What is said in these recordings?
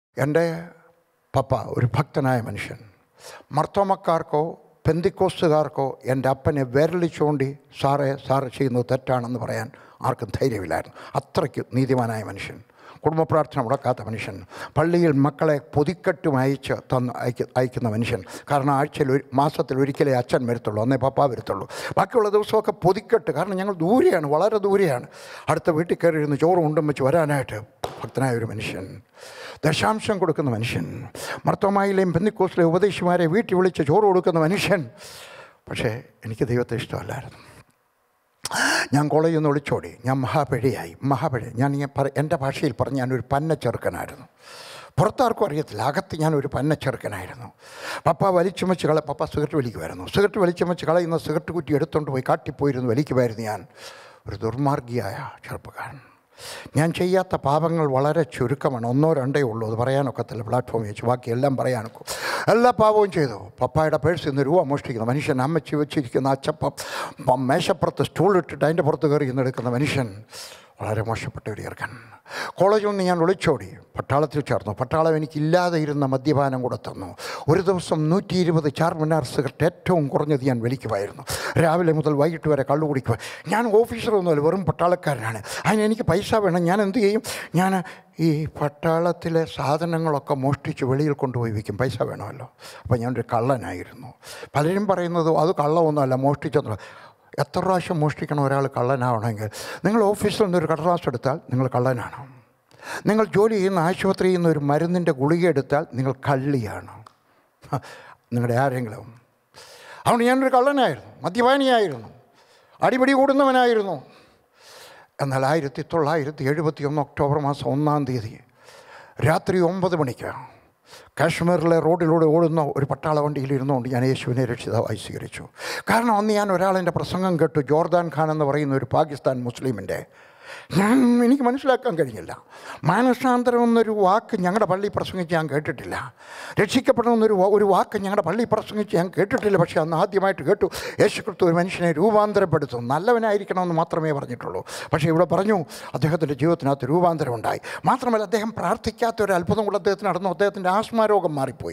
എൻ്റെ പപ്പ ഒരു ഭക്തനായ മനുഷ്യൻ മർത്തോമക്കാർക്കോ പെന്തിക്കോസ്തുകാർക്കോ എൻ്റെ അപ്പനെ വിരലി ചൂണ്ടി സാറേ സാറ് ചെയ്യുന്നത് തെറ്റാണെന്ന് പറയാൻ ആർക്കും ധൈര്യമില്ലായിരുന്നു അത്രയ്ക്ക് നീതിമാനായ മനുഷ്യൻ കുടുംബ പ്രാർത്ഥന മുടക്കാത്ത മനുഷ്യൻ പള്ളിയിൽ മക്കളെ പൊതിക്കെട്ടും അയച്ച് തന്ന് അയക്ക അയക്കുന്ന മനുഷ്യൻ കാരണം ആഴ്ചയിൽ ഒരു മാസത്തിൽ ഒരിക്കലേ അച്ഛൻ വരത്തുള്ളൂ അന്നേ പപ്പ വരത്തുള്ളൂ ബാക്കിയുള്ള ദിവസമൊക്കെ പൊതിക്കെട്ട് കാരണം ഞങ്ങൾ ദൂരെയാണ് വളരെ ദൂരെയാണ് അടുത്ത വീട്ടിൽ കയറി ഇരുന്ന് ചോറ് ഉണ്ടും വെച്ച് വരാനായിട്ട് ഭക്തനായ ഒരു മനുഷ്യൻ ദശാംശം കൊടുക്കുന്ന മനുഷ്യൻ മർത്തോമായിലെയും ബന്ധുക്കോസിലെയും ഉപദേശിമാരെ വീട്ടിൽ വിളിച്ച് ചോറ് കൊടുക്കുന്ന മനുഷ്യൻ പക്ഷേ എനിക്ക് ദൈവത്തെ ഇഷ്ടമല്ലായിരുന്നു ഞാൻ കോളേജിൽ നിന്ന് ഒളിച്ചോടി ഞാൻ മഹാപിഴയായി മഹാപിഴ ഞാൻ ഇങ്ങനെ പറ എൻ്റെ ഭാഷയിൽ പറഞ്ഞ് ഞാനൊരു പന്ന ചെറുക്കനായിരുന്നു പുറത്താർക്കും അറിയത്തില്ല അകത്ത് ഞാനൊരു പന്ന ചെറുക്കനായിരുന്നു പപ്പ വലിച്ചുമച്ച് കള പപ്പ സിഗരറ്റ് വലിക്കുമായിരുന്നു സിഗരറ്റ് വലിച്ചുമച്ച് കളയുന്ന സിഗരറ്റ് കുറ്റി എടുത്തുകൊണ്ട് പോയി കാട്ടിപ്പോയിരുന്നു വലിക്കുമായിരുന്നു ഞാൻ ഒരു ദുർമാർഗിയായ ചെറുപ്പക്കാരൻ ഞാൻ ചെയ്യാത്ത പാപങ്ങൾ വളരെ ചുരുക്കമാണ് ഒന്നോ രണ്ടേ ഉള്ളൂ അത് പറയാനൊക്കത്തില്ല പ്ലാറ്റ്ഫോമിൽ വെച്ച് ബാക്കി എല്ലാം പറയാനൊക്കും എല്ലാ പാപവും ചെയ്തു പപ്പായുടെ പേഴ്സിൽ നിന്ന് രൂപ മോഷ്ടിക്കുന്ന മനുഷ്യൻ അമ്മച്ചി വെച്ചിരിക്കുന്ന അച്ചപ്പം പ- മേശപ്പുറത്ത് സ്റ്റൂൾ ഇട്ടിട്ട് അതിൻ്റെ പുറത്ത് കയറി നിന്ന് എടുക്കുന്ന മനുഷ്യൻ വളരെ മോശപ്പെട്ട ഒരു ചെറുക്കൻ കോളേജിൽ നിന്ന് ഞാൻ ഒളിച്ചോടി പട്ടാളത്തിൽ ചേർന്നു പട്ടാളം എനിക്കില്ലാതെ ഇരുന്ന മദ്യപാനം കൂടെ തന്നു ഒരു ദിവസം നൂറ്റി ഇരുപത് ചാർമിനാർ സിഗരറ്റ് ഏറ്റവും കുറഞ്ഞത് ഞാൻ വലിക്കുമായിരുന്നു രാവിലെ മുതൽ വൈകിട്ട് വരെ കള്ളു കുടിക്കുക ഞാൻ ഓഫീസറൊന്നുമല്ല വെറും പട്ടാളക്കാരനാണ് അതിന് എനിക്ക് പൈസ വേണം ഞാൻ എന്ത് ചെയ്യും ഞാൻ ഈ പട്ടാളത്തിലെ സാധനങ്ങളൊക്കെ മോഷ്ടിച്ച് വെളിയിൽ കൊണ്ടുപോയി വിൽക്കും പൈസ വേണമല്ലോ അപ്പോൾ ഞാനൊരു കള്ളനായിരുന്നു പലരും പറയുന്നത് അത് കള്ളമൊന്നുമല്ല മോഷ്ടിച്ചെന്നുള്ള എത്ര പ്രാവശ്യം മോഷ്ടിക്കണം ഒരാൾ കള്ളനാവണമെങ്കിൽ നിങ്ങൾ ഓഫീസിൽ നിന്നൊരു കടലാസ് എടുത്താൽ നിങ്ങൾ കള്ളനാണ് നിങ്ങൾ ജോലി ചെയ്യുന്ന ആശുപത്രിയിൽ നിന്ന് ഒരു മരുന്നിൻ്റെ ഗുളിക എടുത്താൽ നിങ്ങൾ കള്ളിയാണ് ഹ, നിങ്ങളുടെ ആരെങ്കിലും അതുകൊണ്ട് ഞാനൊരു കള്ളനായിരുന്നു മദ്യപാനിയായിരുന്നു അടിപിടി കൂടുന്നവനായിരുന്നു എന്നാൽ ആയിരത്തി തൊള്ളായിരത്തി എഴുപത്തി ഒന്ന് ഒക്ടോബർ മാസം ഒന്നാം തീയതി രാത്രി ഒമ്പത് മണിക്ക് കാശ്മീരിലെ റോഡിലൂടെ ഓടുന്ന ഒരു പട്ടാള വണ്ടിയിൽ ഇരുന്നുകൊണ്ട് ഞാൻ യേശുവിനെ രക്ഷിതാവായി സ്വീകരിച്ചു കാരണം അന്ന് ഞാൻ ഒരാളെൻ്റെ പ്രസംഗം കേട്ടു ജോർദാൻ ഖാൻ എന്ന് പറയുന്ന ഒരു പാകിസ്ഥാൻ മുസ്ലിമിൻ്റെ ഞാൻ എനിക്ക് മനസ്സിലാക്കാൻ കഴിഞ്ഞില്ല മാനസാന്തരം എന്നൊരു വാക്ക് ഞങ്ങളുടെ പള്ളി പ്രസംഗിച്ച് ഞാൻ കേട്ടിട്ടില്ല രക്ഷിക്കപ്പെടണമെന്നൊരു വാ- ഒരു വാക്ക് ഞങ്ങളുടെ പള്ളി പ്രസംഗിച്ച് ഞാൻ കേട്ടിട്ടില്ല പക്ഷേ അന്ന് ആദ്യമായിട്ട് കേട്ടു യേശുക്രിസ്തു ഒരു മനുഷ്യനെ രൂപാന്തരപ്പെടുത്തും നല്ലവനായിരിക്കണമെന്ന് മാത്രമേ പറഞ്ഞിട്ടുള്ളൂ പക്ഷേ ഇവിടെ പറഞ്ഞു അദ്ദേഹത്തിൻ്റെ ജീവിതത്തിനകത്ത് രൂപാന്തരം ഉണ്ടായി മാത്രമല്ല അദ്ദേഹം പ്രാർത്ഥിക്കാത്ത ഒരു അത്ഭുതം കൂടെ അദ്ദേഹത്തിന് നടന്നു അദ്ദേഹത്തിൻ്റെ ആസ്മാരോഗം മാറിപ്പോയി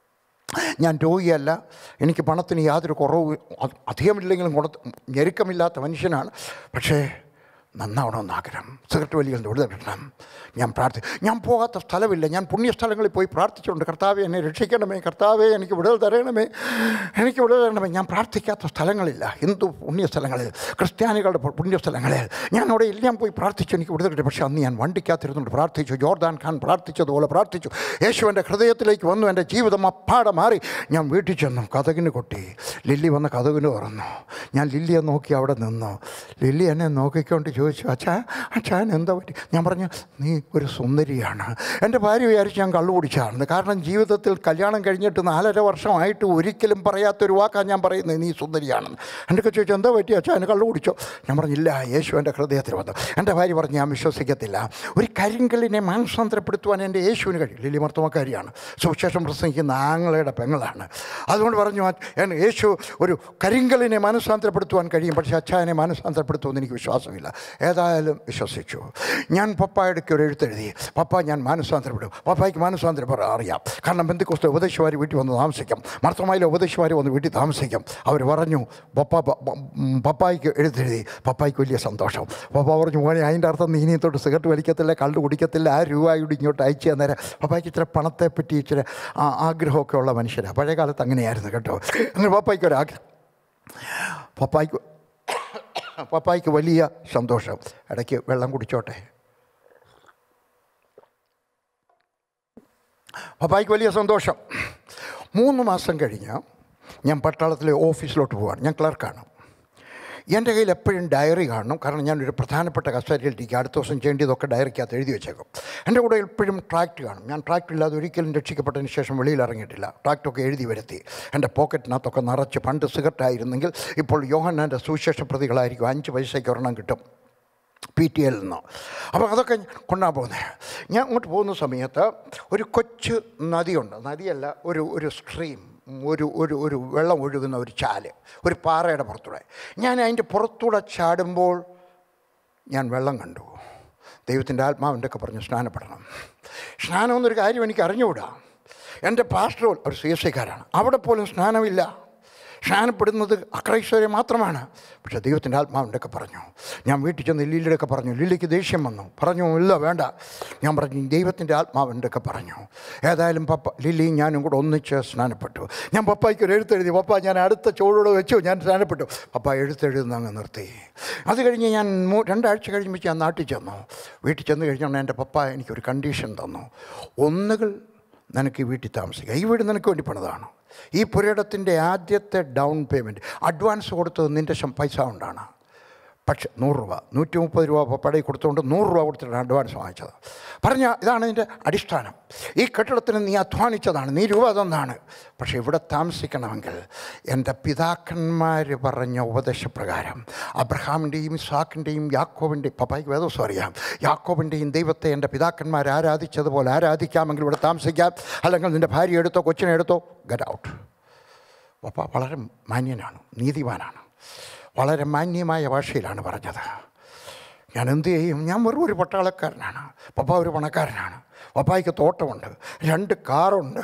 ഞാൻ രോഗിയല്ല എനിക്ക് പണത്തിന് യാതൊരു കുറവ് അ- അധികമില്ലെങ്കിലും കൊടുത്ത് ഞെരുക്കമില്ലാത്ത മനുഷ്യനാണ് പക്ഷേ നന്നാവണമെന്ന് ആഗ്രഹം സിഗരറ്റ് വലിയ വിടുതൽ കിട്ടണം ഞാൻ പ്രാർത്ഥി ഞാൻ പോകാത്ത സ്ഥലമില്ല ഞാൻ പുണ്യസ്ഥലങ്ങളിൽ പോയി പ്രാർത്ഥിച്ചുകൊണ്ട് കർത്താവെ എന്നെ രക്ഷിക്കണമേ കർത്താവെ എനിക്ക് വിടുതൽ തരണമേ എനിക്ക് വിടുതൽ തരണമേ ഞാൻ പ്രാർത്ഥിക്കാത്ത സ്ഥലങ്ങളില്ല ഹിന്ദു പുണ്യസ്ഥലങ്ങളിൽ ക്രിസ്ത്യാനികളുടെ പു- പുണ്യസ്ഥലങ്ങളിൽ ഞാൻ അവിടെ എല്ലാം പോയി പ്രാർത്ഥിച്ചു എനിക്ക് വിടുതൽ കിട്ടി പക്ഷേ അന്ന് ഞാൻ വണ്ടിക്കകത്തിരുന്നുകൊണ്ട് പ്രാർത്ഥിച്ചു ജോർദാൻ ഖാൻ പ്രാർത്ഥിച്ചതുപോലെ പ്രാർത്ഥിച്ചു യേശു എൻ്റെ ഹൃദയത്തിലേക്ക് വന്നു എൻ്റെ ജീവിതം അപ്പാടെ മാറി ഞാൻ വീട്ടിൽ ചെന്നു കഥകിന് കൊട്ടി ലില്ലി വന്ന കഥകിന് തുറന്നു ഞാൻ ലില്ലിയെ നോക്കി അവിടെ നിന്നു ലില്ലി എന്നെ നോക്കിക്കൊണ്ട് ചോദിച്ചു അച്ഛാ അച്ഛാൻ എന്താ പറ്റി ഞാൻ പറഞ്ഞു നീ ഒരു സുന്ദരിയാണ് എൻ്റെ ഭാര്യ വിചാരിച്ച് ഞാൻ കള്ളു കുടിച്ചാണ് കാരണം ജീവിതത്തിൽ കല്യാണം കഴിഞ്ഞിട്ട് നാലര വർഷമായിട്ട് ഒരിക്കലും പറയാത്തൊരു വാക്കാണ് ഞാൻ പറയുന്നത് നീ സുന്ദരിയാണെന്ന് എൻ്റെ ഒക്കെ ചോദിച്ചു എന്താ പറ്റി അച്ഛാ എന്നെ കള്ളു കുടിച്ചോ ഞാൻ പറഞ്ഞില്ല യേശു എൻ്റെ ഹൃദയത്തിൽ വന്നു എൻ്റെ ഭാര്യ പറഞ്ഞു ഞാൻ വിശ്വസിക്കത്തില്ല ഒരു കരിങ്കല്ലിനെ മാനസാന്തരപ്പെടുത്തുവാൻ എൻ്റെ യേശുവിന് കഴിയും ലില്ലി മർത്തമക്കാരിയാണ് സുവിശേഷം പ്രസംഗിക്കുന്ന ആങ്ങളയുടെ പെങ്ങളാണ് അതുകൊണ്ട് പറഞ്ഞു "അ- എന്നെ യേശു ഒരു കരിങ്കല്ലിനെ മാനസാന്തരപ്പെടുത്തുവാൻ കഴിയും പക്ഷേ അച്ഛാനെ മാനസാന്തരപ്പെടുത്തുമെന്ന് എനിക്ക് വിശ്വാസമില്ല ഏതായാലും വിശ്വസിച്ചു ഞാൻ പപ്പായടുക്ക് ഒരു എഴുത്തെഴുതി പപ്പ ഞാൻ മാനസാന്തരപ്പെടും പപ്പായ്ക്ക് മാനസാന്തരം അറിയാം കാരണം ബന്ധുക്കോസ്ത ഉപദേശിമാർ വീട്ടിൽ വന്ന് താമസിക്കും മർത്തമായിലെ ഉപദേശിമാർ വന്ന് വീട്ടിൽ താമസിക്കും അവർ പറഞ്ഞു പപ്പ പ- പ- ഉം, പപ്പായ്ക്ക് എഴുത്തെഴുതി പപ്പായ്ക്ക് വലിയ സന്തോഷം പപ്പ പറഞ്ഞു മോനെ അതിൻ്റെ അർത്ഥം നീ ഇനി തൊട്ട് സിഗരറ്റ് വലിക്കത്തില്ല കള്ളു കുടിക്കത്തില്ല ആ രൂപ കൂടി ഇങ്ങോട്ട് അയച്ചു തന്നേരം പപ്പായ്ക്ക് ഇച്ചിരി പണത്തെ പറ്റി ഇച്ചിരി ആ- ആഗ്രഹമൊക്കെ ഉള്ള മനുഷ്യരാണ് പഴയ കാലത്ത് അങ്ങനെയായിരുന്നു കേട്ടോ അങ്ങനെ പപ്പായ്ക്ക് ഒരു ആഗ്രഹം പപ്പായ്ക്ക് പപ്പായ്ക്ക് വലിയ സന്തോഷം ഇടയ്ക്ക് വെള്ളം കുടിച്ചോട്ടെ പപ്പായ്ക്ക് വലിയ സന്തോഷം മൂന്ന് മാസം കഴിഞ്ഞ് ഞാൻ പട്ടാളത്തിലെ ഓഫീസിലോട്ട് പോവാണ് ഞാൻ ക്ലർക്കാണ് എൻ്റെ കയ്യിൽ എപ്പോഴും ഡയറി കാണണം കാരണം ഞാനൊരു പ്രധാനപ്പെട്ട കസ്റ്റഡിയിലിരിക്കുക അടുത്ത ദിവസം ചെയ്യേണ്ടതൊക്കെ ഡയറിക്കകത്ത് എഴുതി വെച്ചേക്കും എൻ്റെ കൂടെ എപ്പോഴും ട്രാക്റ്റ് കാണും ഞാൻ ട്രാക്റ്റ് ഇല്ലാതെ ഒരിക്കലും രക്ഷിക്കപ്പെട്ടതിന് ശേഷം വെളിയിൽ ഇറങ്ങിയിട്ടില്ല ട്രാക്റ്റൊക്കെ എഴുതി വരുത്തി എൻ്റെ പോക്കറ്റിനകത്തൊക്കെ നിറച്ച് പണ്ട് സിഗരറ്റ് ആയിരുന്നെങ്കിൽ ഇപ്പോൾ യോഹന്നാൻ്റെ സുവിശേഷ പ്രതികളായിരിക്കും അഞ്ച് പൈസയ്ക്ക് ഒരെണ്ണം കിട്ടും പി ടി എല്ലിൽ നിന്ന് അപ്പോൾ അതൊക്കെ കൊണ്ടാണ് പോകുന്നത് ഞാൻ അങ്ങോട്ട് പോകുന്ന സമയത്ത് ഒരു കൊച്ചു നദിയുണ്ട് നദിയല്ല ഒരു ഒരു സ്ട്രീം ഒരു ഒരു ഒരു വെള്ളം ഒഴുകുന്ന ഒരു ചാല് ഒരു പാറയുടെ പുറത്തൂടെ ഞാൻ അതിൻ്റെ പുറത്തൂടെ ചാടുമ്പോൾ ഞാൻ വെള്ളം കണ്ടു ദൈവത്തിൻ്റെ ആത്മാവിൻ്റെ ഒക്കെ പറഞ്ഞ് സ്നാനപ്പെടണം സ്നാനം എന്നൊരു കാര്യം എനിക്ക് അറിഞ്ഞുകൂടാ എൻ്റെ പാസ്റ്റർ ഒരു സി എസ് ഐക്കാരാണ് അവിടെ പോലും സ്നാനമില്ല സ്നാനപ്പെടുന്നത് അക്രൈസ്വരെ മാത്രമാണ് പക്ഷേ ദൈവത്തിൻ്റെ ആത്മാവിൻ്റെ ഒക്കെ പറഞ്ഞു ഞാൻ വീട്ടിൽ ചെന്ന് ലില്ലിയുടെ ഒക്കെ പറഞ്ഞു ലില്ലിക്ക് ദേഷ്യം വന്നു പറഞ്ഞു ഇല്ല വേണ്ട ഞാൻ പറഞ്ഞു ദൈവത്തിൻ്റെ ആത്മാവിൻ്റെ ഒക്കെ പറഞ്ഞു ഏതായാലും പപ്പ ലില്ലിയും ഞാനും കൂടെ ഒന്നിച്ച് സ്നാനപ്പെട്ടു ഞാൻ പപ്പായ്ക്ക് ഒരു എഴുത്തെഴുതി പപ്പ ഞാൻ അടുത്ത ചോടോടെ വെച്ചു ഞാൻ സ്നാനപ്പെട്ടു പപ്പ എഴുത്തെഴുതുന്ന അങ്ങ് നിർത്തി അത് കഴിഞ്ഞ് ഞാൻ മൂ രണ്ടാഴ്ച കഴിയുമ്പോൾ ഞാൻ നാട്ടിൽ ചെന്നു വീട്ടിൽ ചെന്ന് കഴിഞ്ഞാൽ എൻ്റെ പപ്പ എനിക്കൊരു കണ്ടീഷൻ തന്നു ഒന്നുകിൽ നിനക്ക് ഈ വീട്ടിൽ താമസിക്കാം ഈ വീട് നിനക്ക് വേണ്ടി പണിതാണ് ഈ പുരയിടത്തിൻ്റെ ആദ്യത്തെ ഡൗൺ പേയ്മെൻറ്റ് അഡ്വാൻസ് കൊടുത്തത് നിൻ്റെ ശം പൈസ കൊണ്ടാണ് പക്ഷെ നൂറ് രൂപ നൂറ്റി മുപ്പത് രൂപ പപ്പടയിൽ കൊടുത്തുകൊണ്ട് നൂറ് രൂപ കൊടുത്തിട്ടാണ് അഡ്വാൻസ് വാങ്ങിച്ചത് പറഞ്ഞ ഇതാണ് ഇതിൻ്റെ അടിസ്ഥാനം ഈ കെട്ടിടത്തിന് നീ അധ്വാനിച്ചതാണ് നീ രൂപ തന്നാണ് പക്ഷേ ഇവിടെ താമസിക്കണമെങ്കിൽ എൻ്റെ പിതാക്കന്മാർ പറഞ്ഞ ഉപദേശപ്രകാരം അബ്രഹാമിൻ്റെയും ഇസാക്കിൻ്റെയും യാക്കോബിൻ്റെയും പപ്പായ്ക്ക് വേദോസം അറിയാം യാക്കോബിൻ്റെയും ദൈവത്തെ എൻ്റെ പിതാക്കന്മാർ ആരാധിച്ചതുപോലെ ആരാധിക്കാമെങ്കിൽ ഇവിടെ താമസിക്കാം അല്ലെങ്കിൽ നിൻ്റെ ഭാര്യ എടുത്തോ കൊച്ചിനെ എടുത്തോ ഗെറ്റ് ഔട്ട് പപ്പ വളരെ മാന്യനാണ് നീതിവാനാണ് വളരെ മാന്യമായ ഭാഷയിലാണ് പറഞ്ഞത് ഞാൻ എന്ത് ചെയ്യും ഞാൻ വെറും ഒരു പട്ടാളക്കാരനാണ് പപ്പ ഒരു പണക്കാരനാണ് പപ്പായ്ക്ക് തോട്ടമുണ്ട് രണ്ട് കാറുണ്ട്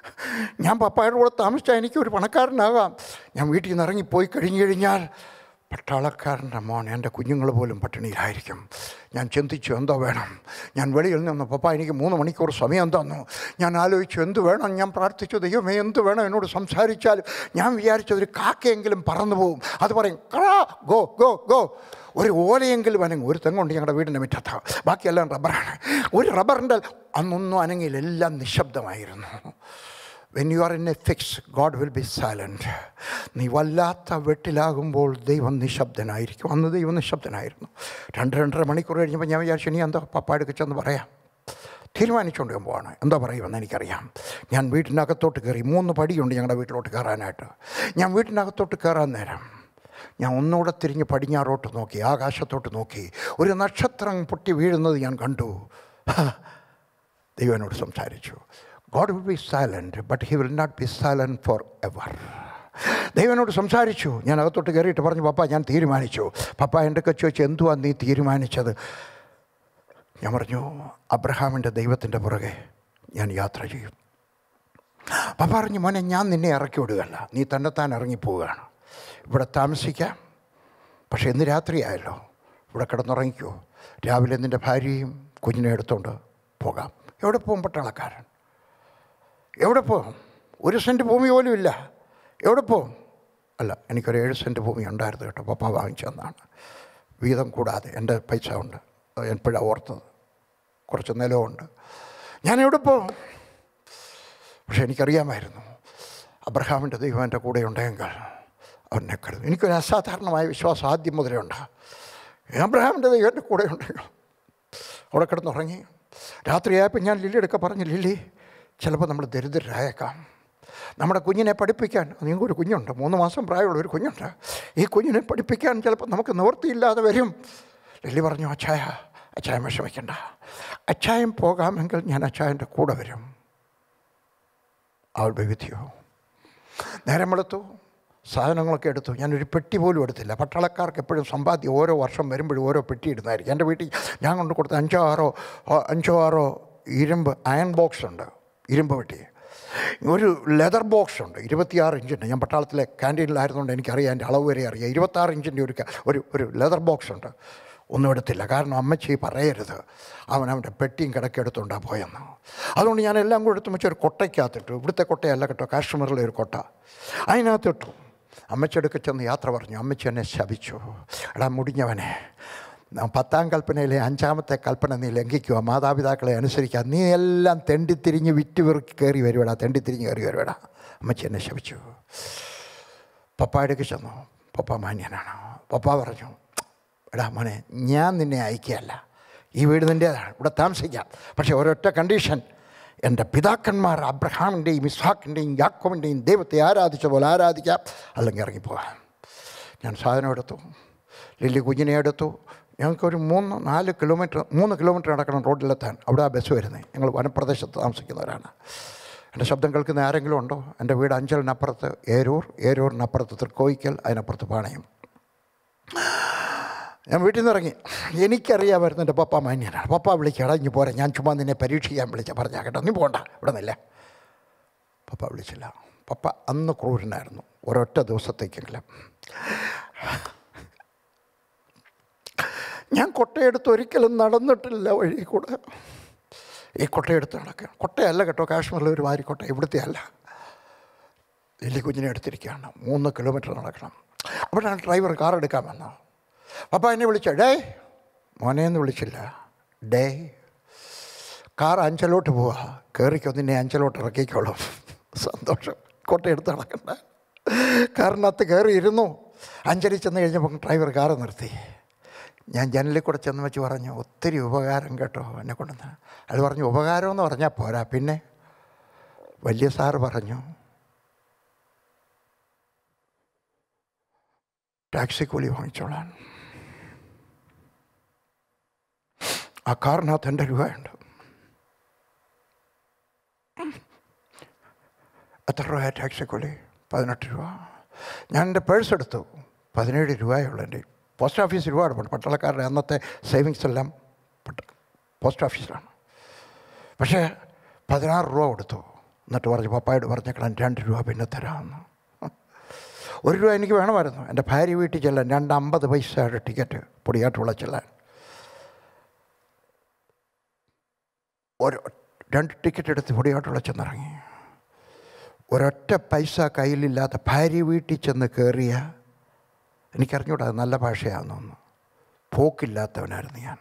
ഞാൻ പപ്പായുടെ കൂടെ താമസിച്ചാൽ എനിക്ക് ഒരു പണക്കാരനാകാം ഞാൻ വീട്ടിൽ നിന്ന് ഇറങ്ങിപ്പോയി കഴിഞ്ഞു കഴിഞ്ഞാൽ പട്ടാളക്കാരൻ്റെ മോൻ എൻ്റെ കുഞ്ഞുങ്ങൾ പോലും പട്ടിണിയിലായിരിക്കും ഞാൻ ചിന്തിച്ചു എന്തോ വേണം ഞാൻ വെളിയിൽ നിന്ന് പപ്പ എനിക്ക് മൂന്ന് മണിക്കൂർ സമയം തന്നു ഞാൻ ആലോചിച്ചു എന്ത് വേണം ഞാൻ പ്രാർത്ഥിച്ചു ദൈവമേ എന്ത് വേണം എന്നോട് സംസാരിച്ചാലും ഞാൻ വിചാരിച്ചു ഒരു കാക്കയെങ്കിലും പറന്നു പോകും അത് പറയും ക്രാ ഗോ ഗോ ഗോ ഒരു ഓലയെങ്കിലും അനങ്ങും ഒരു തെങ്ങുണ്ട് ഞങ്ങളുടെ വീടിൻ്റെ മുറ്റത്ത് ബാക്കിയെല്ലാം റബ്ബറാണ് ഒരു റബ്ബറിൻ്റെ അന്നൊന്നും അനങ്ങിയില്ല എല്ലാം നിശബ്ദമായിരുന്നു when you are in a fix God will be silent നീ വല്ലാത്ത വെട്ടിലാകുമ്പോൾ ദൈവം നിശബ്ദനായിരിക്കും അന്ന് ദൈവം നിശബ്ദനായിരുന്നു രണ്ട് രണ്ടര മണിക്കൂർ കഴിഞ്ഞപ്പോൾ ഞാൻ വിചാരിച്ചു ഇനി എന്താ പപ്പായെടുക്ക് ചെന്ന് പറയാം തീരുമാനിച്ചുകൊണ്ട് ഞാൻ പോവാണ് എന്താ പറയുമെന്ന് എനിക്കറിയാം ഞാൻ വീട്ടിനകത്തോട്ട് കയറി മൂന്ന് പടിയുണ്ട് ഞങ്ങളുടെ വീട്ടിലോട്ട് കയറാനായിട്ട് ഞാൻ വീട്ടിനകത്തോട്ട് കയറാൻ നേരം ഞാൻ ഒന്നുകൂടെ തിരിഞ്ഞ് പടിഞ്ഞാറോട്ട് നോക്കി ആകാശത്തോട്ട് നോക്കി ഒരു നക്ഷത്രം പൊട്ടി വീഴുന്നത് ഞാൻ കണ്ടു ദൈവം എന്നോട് സംസാരിച്ചു God will be silent but he will not be silent for ever ദൈവനോട് സംസാരിച്ചു ഞാൻ അകത്തോട്ട് കയറിയിട്ട് പറഞ്ഞു പപ്പ ഞാൻ തീരുമാനിച്ചു പപ്പ എൻ്റെ ഒക്കെ ചോദിച്ചു എന്തുവാ നീ തീരുമാനിച്ചത് ഞാൻ പറഞ്ഞു അബ്രഹാമിൻ്റെ ദൈവത്തിൻ്റെ പുറകെ ഞാൻ യാത്ര ചെയ്യും പപ്പ പറഞ്ഞു മോനെ ഞാൻ നിന്നെ ഇറക്കി വിടുകയല്ല നീ തന്നെത്താൻ ഇറങ്ങിപ്പോവുകയാണ് ഇവിടെ താമസിക്കാം പക്ഷേ ഇന്ന് രാത്രിയായല്ലോ ഇവിടെ കിടന്നുറങ്ങിക്കോ രാവിലെ നിൻ്റെ ഭാര്യയും കുഞ്ഞിനെ എടുത്തുകൊണ്ട് പോകാം എവിടെ പോകും പട്ടാളക്കാരൻ എവിടെ പോകും ഒരു സെൻറ്റ് ഭൂമി പോലും ഇല്ല എവിടെ പോകും അല്ല എനിക്കൊരു ഏഴ് സെൻറ്റ് ഭൂമി ഉണ്ടായിരുന്നു കേട്ടോ പപ്പ വാങ്ങിച്ചു തന്നാണ് വീതം കൂടാതെ എൻ്റെ പൈസ ഉണ്ട് എപ്പോഴാണ് ഓർത്തത് കുറച്ച് നിലമുണ്ട് ഞാൻ എവിടെ പോകും പക്ഷെ എനിക്കറിയാമായിരുന്നു അബ്രഹാമിൻ്റെ ദൈവം എൻ്റെ കൂടെ ഉണ്ടെങ്കിൽ അവനെ കരുതും എനിക്കൊരു അസാധാരണമായ വിശ്വാസം ആദ്യം മുതലേ ഉണ്ട് അബ്രഹാമിൻ്റെ ദൈവം എൻ്റെ കൂടെ ഉണ്ടെങ്കിൽ അവിടെ കിടന്നുറങ്ങി രാത്രിയായപ്പോൾ ഞാൻ ലില്ലിയെടുക്ക പറഞ്ഞു ലില്ലി ചിലപ്പോൾ നമ്മൾ ദരിദ്രരായേക്കാം നമ്മുടെ കുഞ്ഞിനെ പഠിപ്പിക്കാൻ നിങ്ങൾക്ക് ഒരു കുഞ്ഞുണ്ട് മൂന്ന് മാസം പ്രായമുള്ള ഒരു കുഞ്ഞുണ്ട് ഈ കുഞ്ഞിനെ പഠിപ്പിക്കാൻ ചിലപ്പോൾ നമുക്ക് നിവൃത്തിയില്ലാതെ വരും ലില്ലി പറഞ്ഞു അച്ചായ അച്ചായം വിഷമിക്കണ്ട അച്ചായം പോകാമെങ്കിൽ ഞാൻ അച്ചായൻ്റെ കൂടെ വരും അവൾ വിവിധിയോ നേരം വെളുത്തു സാധനങ്ങളൊക്കെ എടുത്തു ഞാനൊരു പെട്ടി പോലും എടുത്തില്ല പട്ടാളക്കാർക്ക് എപ്പോഴും സമ്പാദ്യം ഓരോ വർഷം വരുമ്പോഴും ഓരോ പെട്ടി ഇടുന്നതായിരിക്കും എൻ്റെ വീട്ടിൽ ഞാൻ കൊണ്ട് കൊടുത്ത അഞ്ചോ ആറോ അഞ്ചോ ആറോ ഇരുമ്പ് അയൺ ബോക്സ് ഉണ്ട് ഇരുമ്പ് പെട്ടി ഒരു ലെതർ ബോക്സ് ഉണ്ട് ഇരുപത്തിയാറ് ഇഞ്ചിൻ്റെ ഞാൻ പട്ടാളത്തിലെ ക്യാൻറ്റീനിലായിരുന്നുകൊണ്ട് എനിക്കറിയാം എൻ്റെ അളവ് വരെ അറിയാം ഇരുപത്താറ് ഇഞ്ചിൻ്റെ ഒരു ഒരു ഒരു ലെതർ ബോക്സ് ഉണ്ട് ഒന്നും എടുത്തില്ല കാരണം അമ്മച്ചി പറയരുത് അവൻ അവൻ്റെ പെട്ടിയും കിടക്കെടുത്തുകൊണ്ടാണ് പോയെന്ന് അതുകൊണ്ട് ഞാൻ എല്ലാം കൂടെ എടുത്ത് വെച്ച് ഒരു കൊട്ടയ്ക്കകത്തിട്ടു ഇവിടുത്തെ കൊട്ടയല്ല കേട്ടോ കാശ്മീരിലെ ഒരു കൊട്ട അതിനകത്തിട്ടു അമ്മച്ചിയെടുക്ക ചെന്ന് യാത്ര പറഞ്ഞു അമ്മച്ചി എന്നെ ശപിച്ചു എടാ മുടിഞ്ഞവനെ പത്താം കൽപ്പനയിലെ അഞ്ചാമത്തെ കൽപ്പന നീ ലംഘിക്കുക മാതാപിതാക്കളെ അനുസരിക്കുക നീ എല്ലാം തെണ്ടിത്തിരിഞ്ഞ് വിറ്റ് വിറുക്കി കയറി വരുവേടാ തെണ്ടിത്തിരിഞ്ഞ് കയറി വരുവേടാ അമ്മച്ചി എന്നെ ശപിച്ചു പപ്പ എടുക്ക് ചെന്നു പപ്പ മാന്യനാണ് പപ്പ പറഞ്ഞു എടാ മോനെ ഞാൻ നിന്നെ അയക്കുകയല്ല ഈ വീട് നിൻ്റേതാണ് ഇവിടെ താമസിക്കാം പക്ഷേ ഒരൊറ്റ കണ്ടീഷൻ എൻ്റെ പിതാക്കന്മാർ അബ്രഹാമിൻ്റെയും ഇസ്ഹാക്കിൻ്റെയും യാക്കോവിൻ്റെയും ദൈവത്തെ ആരാധിച്ച പോലെ ആരാധിക്കാം അല്ലെങ്കിൽ ഇറങ്ങിപ്പോകാം ഞാൻ സാധനം എടുത്തു ലില്ലി കുഞ്ഞിനെ എടുത്തു ഞങ്ങൾക്കൊരു മൂന്ന് നാല് കിലോമീറ്റർ മൂന്ന് കിലോമീറ്റർ നടക്കണം റോഡിലെത്താൻ അവിടെ ആ ബസ് വരുന്നത് ഞങ്ങൾ വനപ്രദേശത്ത് താമസിക്കുന്നവരാണ് എൻ്റെ ശബ്ദം കേൾക്കുന്ന ആരെങ്കിലും ഉണ്ടോ എൻ്റെ വീട് അഞ്ചലിനപ്പുറത്ത് ഏരൂർ ഏരൂരിനപ്പുറത്ത് തൃക്കോയിക്കൽ അതിനപ്പുറത്ത് പാണയം ഞാൻ വീട്ടിൽ നിന്ന് ഇറങ്ങി എനിക്കറിയാമായിരുന്നു എൻ്റെ പപ്പ മാന്യനാണ് പപ്പ വിളിക്കടാ ഇഞ്ഞ് പോരാ ഞാൻ ചുമ്മാ നിന്നെ പരീക്ഷിക്കാൻ വിളിച്ച പറഞ്ഞാ കേട്ടോ നീ പോകണ്ട ഇവിടെ നിന്നില്ല പപ്പ വിളിച്ചില്ല പപ്പ അന്ന് ക്രൂരനായിരുന്നു ഒരൊറ്റ ദിവസത്തേക്കെങ്കിലും ഞാൻ കൊട്ടയെടുത്ത് ഒരിക്കലും നടന്നിട്ടില്ല വഴി കൂടെ ഈ കൊട്ടയെടുത്ത് നടക്കുക കൊട്ടയല്ല കേട്ടോ കാശ്മീരിലെ ഒരു വാരിക്കൊട്ട ഇവിടുത്തെ അല്ല എല്ലി കുഞ്ഞിനെ എടുത്തിരിക്കുകയാണ് മൂന്ന് കിലോമീറ്റർ നടക്കണം അവിടെയാണ് ഡ്രൈവർ കാർ എടുക്കാൻ വന്നത് പപ്പ എന്നെ വിളിച്ച ഡേ മോനെന്ന് വിളിച്ചില്ല ഡേ കാർ അഞ്ചലോട്ട് പോവാ കയറിക്കോ നിന്നെ അഞ്ചലോട്ട് ഇറക്കിക്കോളും സന്തോഷം കൊട്ടയെടുത്ത് നടക്കണ്ട കാറിനകത്ത് കയറി ഇരുന്നു അഞ്ചരി ചെന്ന് കഴിഞ്ഞപ്പോൾ ഡ്രൈവർ കാറ് നിർത്തി ഞാൻ ജനലിൽ കൂടെ ചെന്ന് വെച്ച് പറഞ്ഞു ഒത്തിരി ഉപകാരം കേട്ടോ എന്നെ കൊണ്ടുവന്ന് അത് പറഞ്ഞു ഉപകാരം എന്ന് പറഞ്ഞാൽ പോരാ പിന്നെ വലിയ സാറ് പറഞ്ഞു ടാക്സി കൂലി വാങ്ങിച്ചോളാൻ ആ കാറിനകത്ത് എൻ്റെ രൂപയുണ്ട് എത്ര രൂപ ടാക്സി കൂലി പതിനെട്ട് രൂപ ഞാൻ എൻ്റെ പേഴ്സ് എടുത്തു പതിനേഴ് രൂപയുള്ളൂ എൻ്റെ പോസ്റ്റ് ഓഫീസ് രൂപ എടുപ്പുണ്ട് പട്ടാളക്കാരുടെ അന്നത്തെ സേവിങ്സ് എല്ലാം പട്ട- പോസ്റ്റ് ഓഫീസിലാണ് പക്ഷേ പതിനാറ് രൂപ കൊടുത്തു എന്നിട്ട് പറഞ്ഞു പപ്പായോട് പറഞ്ഞേക്കണം രണ്ട് രൂപ പിന്നെ തരാമെന്ന് ഒരു രൂപ എനിക്ക് വേണമായിരുന്നു എൻ്റെ ഭാര്യ വീട്ടിൽ ചെല്ലാൻ രണ്ട് അമ്പത് പൈസയുടെ ടിക്കറ്റ് പൊടിയാട്ടുള്ള ചെല്ലാൻ ഒരു രണ്ട് ടിക്കറ്റ് എടുത്ത് പൊടിയാട്ടുള്ള ചെന്നിറങ്ങി ഒരൊറ്റ പൈസ കയ്യിലില്ലാത്ത ഭാര്യ വീട്ടിൽ ചെന്ന് കയറിയ എനിക്കറിഞ്ഞൂടാ അത് നല്ല ഭാഷയാണെന്നൊന്ന് പോക്കില്ലാത്തവനായിരുന്നു ഞാൻ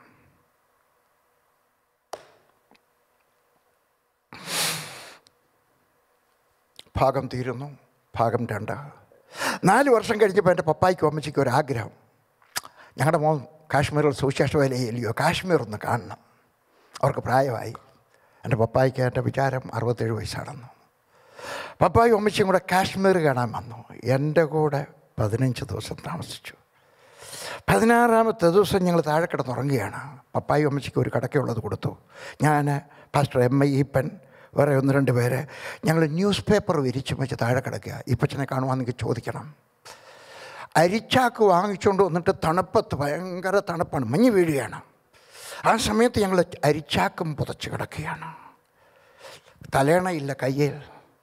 ഭാഗം തീരുന്നു ഭാഗം രണ്ട് നാല് വർഷം കഴിഞ്ഞപ്പോൾ എൻ്റെ പപ്പായ്ക്കും അമ്മച്ചിക്കും ഒരു ആഗ്രഹം ഞങ്ങളുടെ മോൻ കാശ്മീരിൽ സുവിശേഷ വേലയില്ലയോ കാശ്മീർ ഒന്ന് കാണണം അവർക്ക് പ്രായമായി എൻ്റെ പപ്പായ്ക്ക് എൻ്റെ വിചാരം അറുപത്തേഴ് വയസ്സാണെന്ന് പപ്പായും അമ്മച്ചിയും കൂടെ കാശ്മീർ കാണാൻ വന്നു എൻ്റെ കൂടെ പതിനഞ്ച് ദിവസം താമസിച്ചു പതിനാറാമത്തെ ദിവസം ഞങ്ങൾ താഴെ കിടന്നുറങ്ങുകയാണ് പപ്പായും അമ്മച്ചിക്ക് ഒരു കടക്കയുള്ളത് കൊടുത്തു ഞാൻ പാസ്റ്റർ എം ഐ ഈപ്പൻ വേറെ ഒന്ന് രണ്ട് പേര് ഞങ്ങൾ ന്യൂസ് പേപ്പർ വിരിച്ചു വെച്ച് താഴെ കിടക്കുക ഇപ്പച്ചനെ കാണുവാന്നെങ്കിൽ ചോദിക്കണം അരിച്ചാക്ക് വാങ്ങിച്ചുകൊണ്ട് വന്നിട്ട് തണുപ്പത്ത് ഭയങ്കര തണുപ്പാണ് മഞ്ഞ് വീഴുകയാണ് ആ സമയത്ത് ഞങ്ങൾ അരിച്ചാക്കും പുതച്ച് കിടക്കുകയാണ് തലേണയില്ല കയ്യിൽ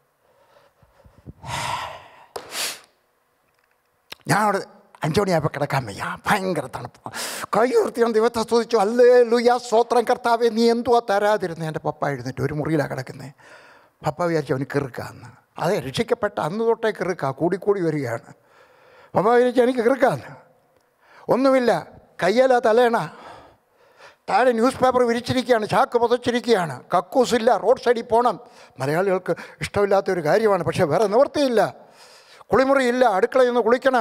ഞാൻ അവിടെ അഞ്ചു മണിയായപ്പോൾ കിടക്കാൻ വയ്യ ഭയങ്കര തണുപ്പ് കൈ ഉയർത്തി ഞാൻ ദൈവത്തെ സ്തുതിച്ചു അല്ലേ ലുയാ സ്വത്രം കർത്താവെ നീ എന്തുവാ തരാതിരുന്നത് എൻ്റെ പപ്പ എഴുന്നേറ്റ് ഒരു മുറിയിലാണ് കിടക്കുന്നത് പപ്പ വിചാരിച്ചു അവന് കിറുക്കാന്ന് അതെ രക്ഷിക്കപ്പെട്ട അന്ന് തൊട്ടേ കിറുക്ക കൂടിക്കൂടി വരികയാണ് പപ്പ വിചാരിച്ചു എനിക്ക് കിറുക്കാന്ന് ഒന്നുമില്ല കയ്യല തലേണ താഴെ ന്യൂസ് പേപ്പർ വിരിച്ചിരിക്കുകയാണ് ചാക്ക് പുതച്ചിരിക്കുകയാണ് കക്കൂസില്ല റോഡ് സൈഡിൽ പോകണം മലയാളികൾക്ക് ഇഷ്ടമില്ലാത്ത ഒരു കാര്യമാണ് പക്ഷേ വേറെ നിവൃത്തിയില്ല കുളിമുറിയില്ല അടുക്കളയിൽ നിന്ന് കുളിക്കണം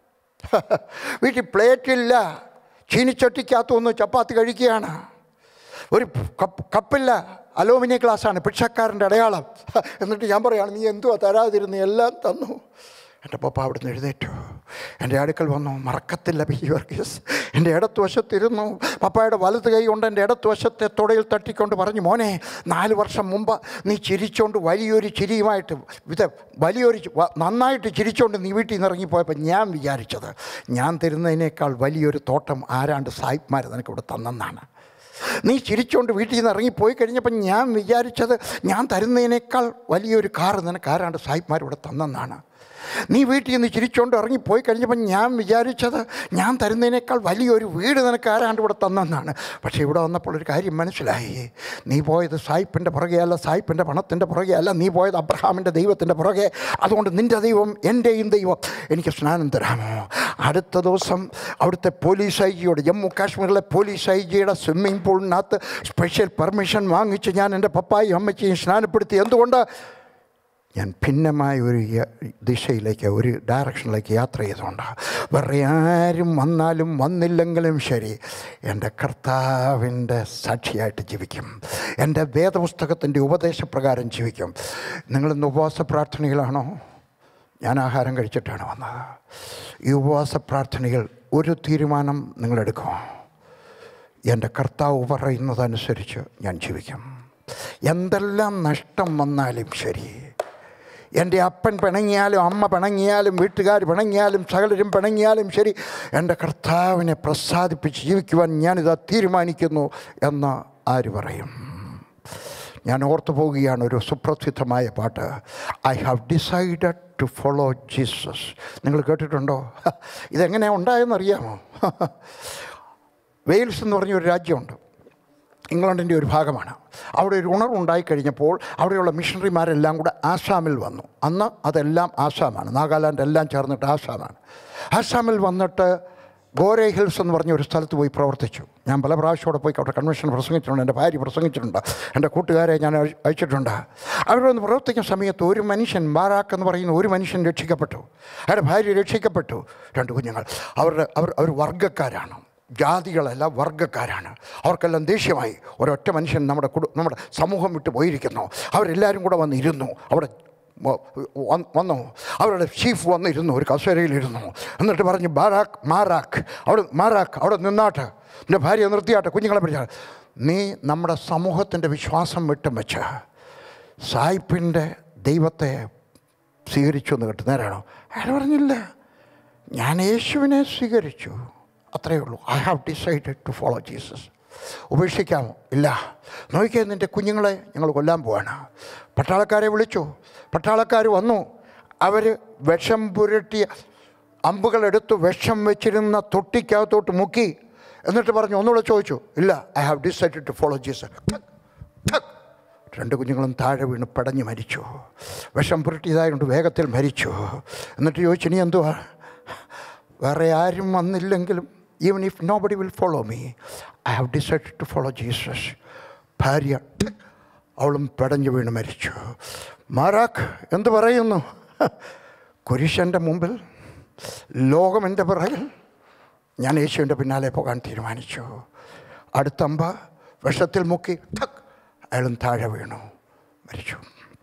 വീട്ടിൽ പ്ലേറ്റില്ല ചീനിച്ചട്ടിക്കകത്തു നിന്ന് ചപ്പാത്തി കഴിക്കുകയാണ് ഒരു കപ്പ് കപ്പില്ല അലൂമിനിയം ഗ്ലാസ്സാണ് ഭിക്ഷക്കാരൻ്റെ അടയാളം എന്നിട്ട് ഞാൻ പറയുകയാണ് നീ എന്തുവാ തരാതിരുന്നു എല്ലാം തന്നു എൻ്റെ പപ്പ അവിടുന്ന് എഴുന്നേറ്റു എൻ്റെ അടുക്കൽ വന്നു മറക്കത്തില്ല പി വർഗീസ് എൻ്റെ ഇടത്തുവശത്തിരുന്നു പപ്പായുടെ വലത് കൈ കൊണ്ട് എൻ്റെ ഇടത്തുവശത്തെ തുടയിൽ തട്ടിക്കൊണ്ട് പറഞ്ഞു മോനെ നാല് വർഷം മുമ്പ് നീ ചിരിച്ചുകൊണ്ട് വലിയൊരു ചിരിയുമായിട്ട് ഇത് വലിയൊരു ചി- വ- നന്നായിട്ട് ചിരിച്ചുകൊണ്ട് നീ വീട്ടിൽ നിന്ന് ഇറങ്ങിപ്പോയപ്പോൾ ഞാൻ വിചാരിച്ചത് ഞാൻ തരുന്നതിനേക്കാൾ വലിയൊരു തോട്ടം ആരാണ്ട് സായിപ്പ്മാർ നിനക്ക് ഇവിടെ തന്നെന്നാണ് നീ ചിരിച്ചുകൊണ്ട് വീട്ടിൽ നിന്ന് ഇറങ്ങിപ്പോയി കഴിഞ്ഞപ്പോൾ ഞാൻ വിചാരിച്ചത് ഞാൻ തരുന്നതിനേക്കാൾ വലിയൊരു കാറ് നിനക്ക് ആരാണ്ട് സായിപ്പ്മാർ ഇവിടെ തന്നെന്നാണ് നീ വീട്ടിൽ നിന്ന് ചിരിച്ചുകൊണ്ട് ഇറങ്ങിപ്പോയി കഴിഞ്ഞപ്പോൾ ഞാൻ വിചാരിച്ചത് ഞാൻ തരുന്നതിനേക്കാൾ വലിയൊരു വീട് നിനക്ക് ആരാണ്ട് ഇവിടെ തന്നെന്നാണ് പക്ഷേ ഇവിടെ വന്നപ്പോൾ ഒരു കാര്യം മനസ്സിലായി നീ പോയത് സായിപ്പിൻ്റെ പുറകെയല്ല സായിപ്പിൻ്റെ പണത്തിൻ്റെ പുറകെയല്ല നീ പോയത് അബ്രഹാമിൻ്റെ ദൈവത്തിൻ്റെ പുറകെ അതുകൊണ്ട് നിൻ്റെ ദൈവം എൻ്റെയും ദൈവം എനിക്ക് സ്നാനം തരാമോ അടുത്ത ദിവസം അവിടുത്തെ പോലീസ് ഐ ജിയോട് ജമ്മു കാശ്മീരിലെ പോലീസ് ഐ ജിയുടെ സ്വിമ്മിംഗ് പൂളിനകത്ത് സ്പെഷ്യൽ പെർമിഷൻ വാങ്ങിച്ച് ഞാൻ എൻ്റെ പപ്പായും അമ്മച്ചിയും സ്നാനപ്പെടുത്തി എന്തുകൊണ്ട് ഞാൻ ഭിന്നമായ ഒരു യ- ദിശയിലേക്ക് ഒരു ഡയറക്ഷനിലേക്ക് യാത്ര ചെയ്തുകൊണ്ട് വേറെ ആരും വന്നാലും വന്നില്ലെങ്കിലും ശരി എൻ്റെ കർത്താവിൻ്റെ സാക്ഷിയായിട്ട് ജീവിക്കും എൻ്റെ വേദപുസ്തകത്തിൻ്റെ ഉപദേശപ്രകാരം ജീവിക്കും നിങ്ങളിന്ന് ഉപവാസ പ്രാർത്ഥനയിലാണോ ഞാൻ ആഹാരം കഴിച്ചിട്ടാണ് വന്നത് ഈ ഉപവാസ പ്രാർത്ഥനയിൽ ഒരു തീരുമാനം നിങ്ങളെടുക്കും എൻ്റെ കർത്താവ് പറയുന്നതനുസരിച്ച് ഞാൻ ജീവിക്കും എന്തെല്ലാം നഷ്ടം വന്നാലും ശരി എൻ്റെ അപ്പൻ പിണങ്ങിയാലും അമ്മ പിണങ്ങിയാലും വീട്ടുകാർ പിണങ്ങിയാലും സകലരും പിണങ്ങിയാലും ശരി എൻ്റെ കർത്താവിനെ പ്രസാദിപ്പിച്ച് ജീവിക്കുവാൻ ഞാനിതാ തീരുമാനിക്കുന്നു എന്ന് ആര് പറയും ഞാൻ ഓർത്തു പോവുകയാണ് ഒരു സുപ്രസിദ്ധമായ പാട്ട് I have decided to follow Jesus നിങ്ങൾ കേട്ടിട്ടുണ്ടോ ഇതെങ്ങനെയാണ് ഉണ്ടായെന്നറിയാമോ വെയിൽസ് എന്ന് പറഞ്ഞൊരു രാജ്യമുണ്ട് ഇംഗ്ലണ്ടിൻ്റെ ഒരു ഭാഗമാണ് അവിടെ ഒരു ഉണർവുണ്ടായി കഴിഞ്ഞപ്പോൾ അവിടെയുള്ള മിഷണറിമാരെല്ലാം കൂടെ ആസാമിൽ വന്നു അന്ന് അതെല്ലാം ആസാമാണ് നാഗാലാൻഡ് എല്ലാം ചേർന്നിട്ട് ആസാമാണ് ആസാമിൽ വന്നിട്ട് ഗോരേ ഹിൽസ് എന്ന് പറഞ്ഞ ഒരു സ്ഥലത്ത് പോയി പ്രവർത്തിച്ചു ഞാൻ പല പ്രാവശ്യം അവിടെ പോയി അവിടെ കൺവെൻഷൻ പ്രസംഗിച്ചിട്ടുണ്ട് എൻ്റെ ഭാര്യ പ്രസംഗിച്ചിട്ടുണ്ട് എൻ്റെ കൂട്ടുകാരെ ഞാൻ അയ- അയച്ചിട്ടുണ്ട് അവിടെ ഒന്ന് പ്രവർത്തിക്കുന്ന സമയത്ത് ഒരു മനുഷ്യൻ ബാരാക്ക് എന്ന് പറയുന്ന ഒരു മനുഷ്യൻ രക്ഷിക്കപ്പെട്ടു അയാളുടെ ഭാര്യ രക്ഷിക്കപ്പെട്ടു രണ്ട് കുഞ്ഞുങ്ങൾ അവരുടെ അവർ അവർ വർഗ്ഗക്കാരാണ് ജാതികളല്ല വർഗ്ഗക്കാരാണ് അവർക്കെല്ലാം ദേഷ്യമായി ഒരൊറ്റ മനുഷ്യൻ നമ്മുടെ കുടു നമ്മുടെ സമൂഹം വിട്ട് പോയിരിക്കുന്നു അവരെല്ലാവരും കൂടെ വന്നിരുന്നു അവിടെ വ- വന്ന് വന്നു അവരുടെ ചീഫ് വന്നിരുന്നു ഒരു കസേരയിലിരുന്നു എന്നിട്ട് പറഞ്ഞു ബാരാക്ക് മാറാക്ക് അവിടെ മാറാക്ക് അവിടെ നിന്നാട്ട് എൻ്റെ ഭാര്യ നിർത്തിയാട്ടെ കുഞ്ഞുങ്ങളെ പിടിച്ചാൽ നീ നമ്മുടെ സമൂഹത്തിൻ്റെ വിശ്വാസം വിട്ടും വെച്ച് സായിപ്പിൻ്റെ ദൈവത്തെ സ്വീകരിച്ചു എന്ന് കേട്ട് നേരാണോ അയാൾ പറഞ്ഞില്ല ഞാൻ യേശുവിനെ സ്വീകരിച്ചു അത്രയേ ഉള്ളൂ I have decided to follow Jesus ഉപേക്ഷിക്കാമോ ഇല്ല നോക്കിയാൽ നിൻ്റെ കുഞ്ഞുങ്ങളെ ഞങ്ങൾ കൊല്ലാൻ പോവാണ് പട്ടാളക്കാരെ വിളിച്ചു പട്ടാളക്കാർ വന്നു അവർ വിഷം പുരട്ടിയ അമ്പുകളെടുത്ത് വിഷം വെച്ചിരുന്ന തൊട്ടിക്കകത്തോട്ട് മുക്കി എന്നിട്ട് പറഞ്ഞു ഒന്നുകൂടെ ചോദിച്ചു ഇല്ല I have decided to follow Jesus രണ്ട് കുഞ്ഞുങ്ങളും താഴെ വീണ് പടഞ്ഞ് മരിച്ചു വിഷം പുരട്ടിയതായതുകൊണ്ട് വേഗത്തിൽ മരിച്ചു എന്നിട്ട് ചോദിച്ചു ഇനി എന്തുവാ വേറെ ആരും വന്നില്ലെങ്കിലും even if nobody will follow me I have decided to follow Jesus ഭാര്യ അവളും പടഞ്ഞു വീണ് മരിച്ചു മാറാക്ക് എന്ത് പറയുന്നു കുരിശൻ്റെ മുമ്പിൽ ലോകം എൻ്റെ പിറകിൽ ഞാൻ യേശുവിൻ്റെ പിന്നാലെ പോകാൻ തീരുമാനിച്ചു അടുത്തമ്പ വിഷത്തിൽ മുക്കി ഠക് അയാളും താഴെ വീണു മരിച്ചു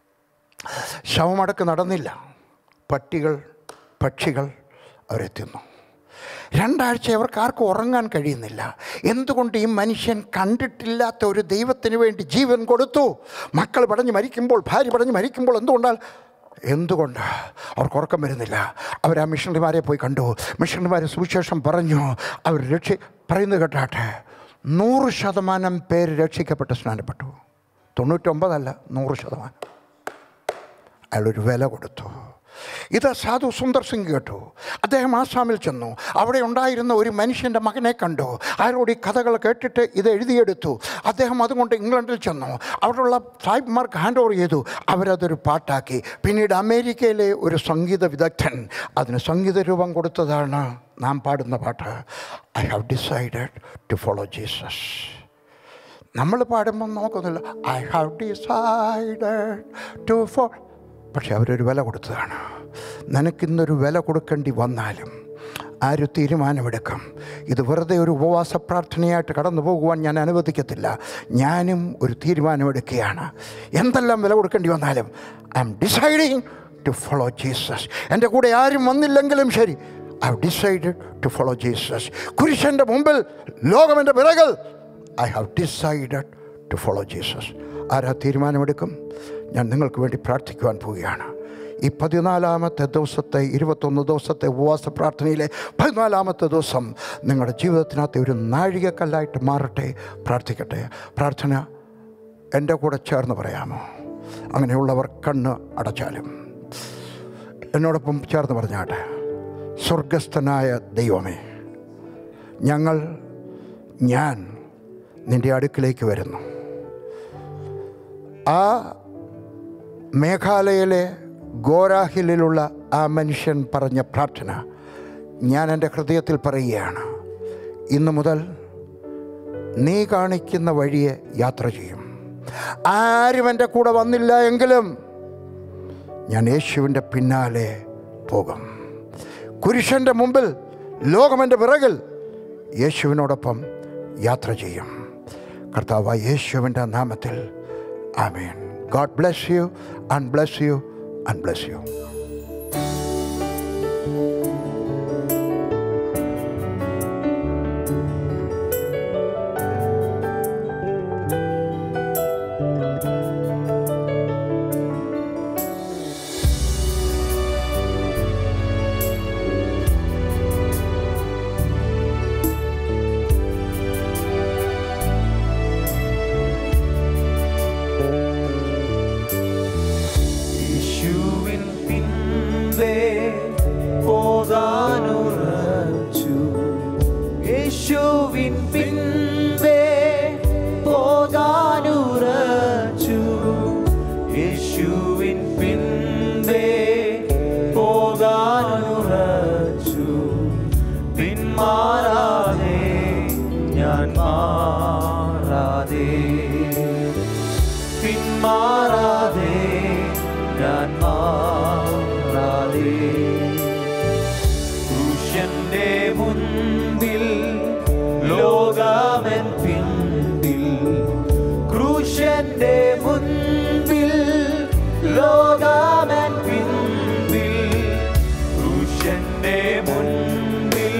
ശവമടക്ക് നടന്നില്ല പട്ടികൾ പക്ഷികൾ അവരെ തിന്നു രണ്ടാഴ്ച അവർക്ക് ആർക്കും ഉറങ്ങാൻ കഴിയുന്നില്ല എന്തുകൊണ്ട് ഈ മനുഷ്യൻ കണ്ടിട്ടില്ലാത്ത ഒരു ദൈവത്തിന് വേണ്ടി ജീവൻ കൊടുത്തു മക്കൾ പടഞ്ഞ് മരിക്കുമ്പോൾ ഭാര്യ പടഞ്ഞ് മരിക്കുമ്പോൾ എന്തുകൊണ്ടാൽ എന്തുകൊണ്ട് അവർക്ക് ഉറക്കം വരുന്നില്ല അവർ ആ മിഷണറിമാരെ പോയി കണ്ടു മിഷണറിമാരെ സുവിശേഷം പറഞ്ഞു അവർ രക്ഷി പറയുന്നത് കേട്ടാട്ടെ നൂറ് ശതമാനം പേര് രക്ഷിക്കപ്പെട്ട് സ്നാനപ്പെട്ടു തൊണ്ണൂറ്റൊമ്പതല്ല നൂറ് ശതമാനം അയാളൊരു വില കൊടുത്തു ഇത് സാധു സുന്ദർ സിംഗ് കേട്ടു അദ്ദേഹം ആസാമിൽ ചെന്നു അവിടെ ഉണ്ടായിരുന്ന ഒരു മനുഷ്യൻ്റെ മകനെ കണ്ടു അയാളോട് ഈ കഥകൾ കേട്ടിട്ട് ഇത് എഴുതിയെടുത്തു അദ്ദേഹം അതുകൊണ്ട് ഇംഗ്ലണ്ടിൽ ചെന്നു അവിടെയുള്ള സാഹിബ്മാർക്ക് ഹാൻഡ് ഓവർ ചെയ്തു അവരതൊരു പാട്ടാക്കി പിന്നീട് അമേരിക്കയിലെ ഒരു സംഗീത വിദഗ്ധൻ അതിന് സംഗീത രൂപം കൊടുത്തതാണ് നാം പാടുന്ന പാട്ട് I have decided to follow Jesus നമ്മൾ പാടുമ്പോൾ നോക്കുന്നില്ല ഐ ഹാവ് ഡിസൈഡഡ് ടു ഫോ പക്ഷെ അവരൊരു വില കൊടുത്തതാണ് നിനക്കിന്നൊരു വില കൊടുക്കേണ്ടി വന്നാലും ആര് തീരുമാനമെടുക്കും ഇത് വെറുതെ ഒരു ഉപവാസ പ്രാർത്ഥനയായിട്ട് കടന്നു പോകുവാൻ ഞാൻ അനുവദിക്കത്തില്ല ഞാനും ഒരു തീരുമാനമെടുക്കുകയാണ് എന്തെല്ലാം വില കൊടുക്കേണ്ടി വന്നാലും I'm deciding to follow Jesus എൻ്റെ കൂടെ ആരും വന്നില്ലെങ്കിലും ശരി I have decided to follow Jesus കുരിശൻ്റെ മുമ്പിൽ ലോകമെൻ്റെ പിറകൽ I have decided to follow Jesus ആരാ തീരുമാനമെടുക്കും ഞാൻ നിങ്ങൾക്ക് വേണ്ടി പ്രാർത്ഥിക്കുവാൻ പോവുകയാണ് ഈ പതിനാലാമത്തെ ദിവസത്തെ ഇരുപത്തൊന്ന് ദിവസത്തെ ഉപവാസ പ്രാർത്ഥനയിലെ പതിനാലാമത്തെ ദിവസം നിങ്ങളുടെ ജീവിതത്തിനകത്ത് ഒരു നാഴികക്കല്ലായിട്ട് മാറട്ടെ പ്രാർത്ഥിക്കട്ടെ പ്രാർത്ഥന എൻ്റെ കൂടെ ചേർന്ന് പറയാമോ അങ്ങനെയുള്ളവർ കണ്ണ് അടച്ചാലും എന്നോടൊപ്പം ചേർന്ന് പറഞ്ഞാട്ടെ സ്വർഗസ്ഥനായ ദൈവമേ ഞങ്ങൾ ഞാൻ നിൻ്റെ അടുക്കിലേക്ക് വരുന്നു ആ മേഘാലയയിലെ ഗോരാഹിലുള്ള ആ മനുഷ്യൻ പറഞ്ഞ പ്രാർത്ഥന ഞാൻ എൻ്റെ ഹൃദയത്തിൽ പറയുകയാണ് ഇന്നു മുതൽ നീ കാണിക്കുന്ന വഴിയെ യാത്ര ചെയ്യും ആരും എൻ്റെ കൂടെ വന്നില്ല എങ്കിലും ഞാൻ യേശുവിൻ്റെ പിന്നാലെ പോകും കുരിശൻ്റെ മുമ്പിൽ ലോകമെൻ്റെ പിറകിൽ യേശുവിനോടൊപ്പം യാത്ര ചെയ്യും കർത്താവ് യേശുവിൻ്റെ നാമത്തിൽ ആമേൻ God bless you and bless you and bless you പിന്മാറാതെ ഞാൻ മാറാതെ ക്രൂശന്റെ മുൻപിൽ ലോകമൻ പിൻപിൽ ക്രൂശന്റെ മുൻപിൽ ലോകമൻ പിൻപിൽ ക്രൂശന്റെ മുൻപിൽ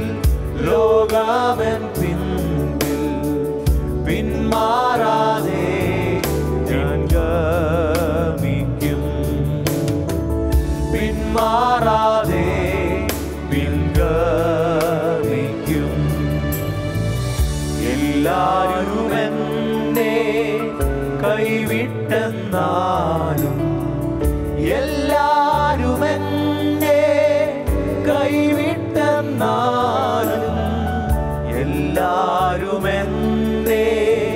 ലോകമൻ പിൻപിൽ പിന്മാറാതെ ഞാൻ ഗമിക്കും പിന്മാറാതെ പിൻഗമിക്കും എല്ലാരും എന്നെ കൈവിട്ടെന്നാലും എല്ലാരും എന്നെ കൈവിട്ടെന്നാലും എല്ലാരും എന്നെ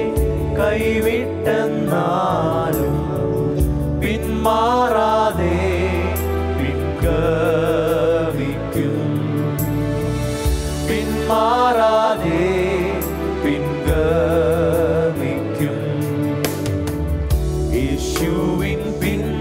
കൈവിട്ടെന്നാലും പിന്മാറാതെ പിൻഗമിക്കും പിന്മാറാതെ പിൻഗമിക്കും യേശുവിൻ പിൻ